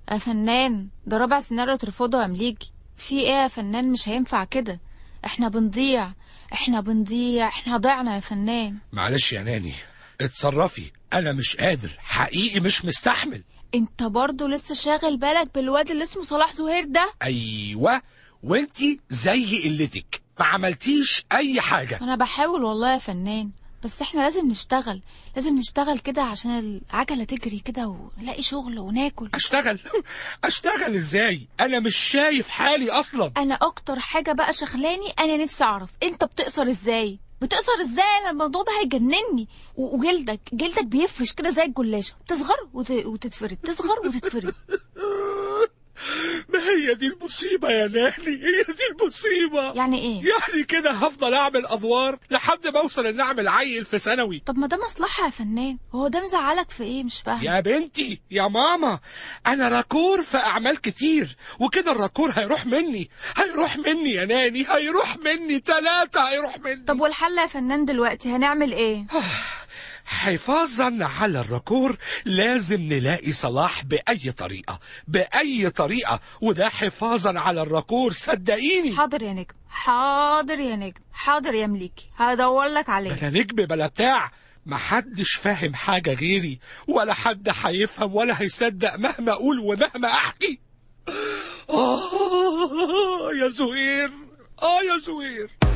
يا فنان ده رابع سيناريو ترفضه يا مليجي في ايه يا فنان مش هينفع كده احنا بنضيع احنا بنضيع احنا ضيعنا يا فنان معلش يا ناني اتصرفي انا مش قادر حقيقي مش مستحمل انت برضو لسه شاغل بالك بالواد اللي اسمه صلاح زهير ده ايوه وانتي زي قلتك ما عملتيش اي حاجه انا بحاول والله يا فنان بس احنا لازم نشتغل لازم نشتغل كده عشان العجلة تجري كده ونلاقي شغل وناكل اشتغل اشتغل ازاي انا مش شايف حالي اصلا انا اكتر حاجة بقى شغلاني انا نفسي اعرف انت بتقصر ازاي بتقصر ازاي انا الموضوع ده هيجنني و- وجلدك جلدك بيفرش كده زي الجلاشة تصغر وت... وتتفرد تصغر وتتفرد ما هي دي المصيبه يا ناني هي دي المصيبه يعني ايه يعني كده هفضل اعمل ادوار لحد ما اوصل ان اعمل عيل في ثانوي طب ما ده مصلحة يا فنان هو ده مزعلك في ايه مش فاهم يا بنتي يا ماما انا راكور في اعمال كتير وكده الراكور هيروح مني هيروح مني يا ناني هيروح مني ثلاثة هيروح مني طب والحل يا فنان دلوقتي هنعمل ايه حفاظا على الراكور لازم نلاقي صلاح بأي طريقة بأي طريقة وده حفاظا على الراكور صدقيني حاضر يا نجم حاضر يا نجم حاضر يا مليكي هدور لك عليه بلا نجم بلا بتاع محدش فاهم حاجة غيري ولا حد هيفهم ولا هيصدق مهما أقول ومهما أحكي آه يا زهير آه يا زهير